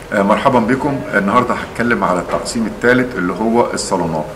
آه، مرحبا بكم النهارده هتكلم على التقسيم الثالث اللي هو الصالونات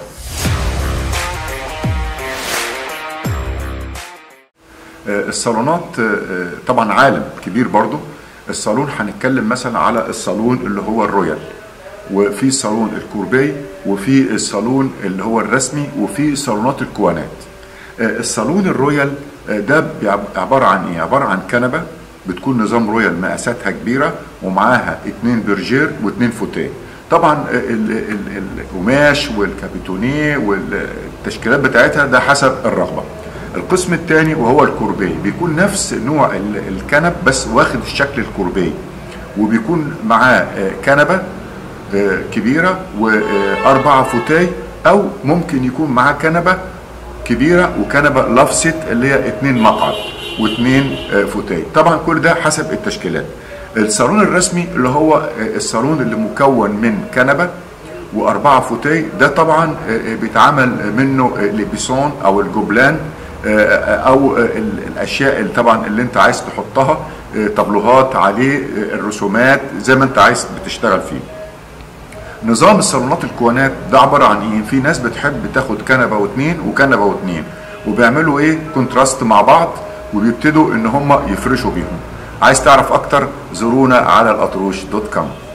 آه، الصالونات آه، طبعا عالم كبير برضو الصالون هنتكلم مثلا على الصالون اللي هو الرويال وفي الصالون الكوربي وفي الصالون اللي هو الرسمي وفي صالونات الكوانات آه، الصالون الرويال آه، ده بيعب- عباره عن ايه عباره عن كنبه بتكون نظام رويال مقاساتها كبيره ومعاها اتنين برجير واتنين فوتيه طبعا آه، ال- ال- القماش والكابيتونيه والتشكيلات بتاعتها ده حسب الرغبه القسم الثاني وهو الكوربي بيكون نفس نوع ال- الكنب بس واخد الشكل الكوربي وبيكون معاه آه، كنبه آه، كبيره واربعه فوتاي او ممكن يكون معاه كنبه كبيره وكنبه لافست اللي هي اتنين مقعد واتنين آه، فوتاي طبعا كل ده حسب التشكيلات الصالون الرسمي اللي هو آه، الصالون اللي مكون من كنبه واربعه فوتاي ده طبعا آه، آه، بيتعمل منه آه، لبيسون او الجبلان آه، او آه، ال- الاشياء اللي طبعا اللي انت عايز تحطها آه، طابلوهات عليه آه، الرسومات زي ما انت عايز بتشتغل فيه نظام الصالونات الكوانات ده عباره عن ايه في ناس بتحب تاخد كنبه واتنين وكنبه واتنين وبيعملوا ايه كونتراست مع بعض وبيبتدوا ان هم يفرشوا بيهم عايز تعرف اكتر زورونا على الاطروش دوت كوم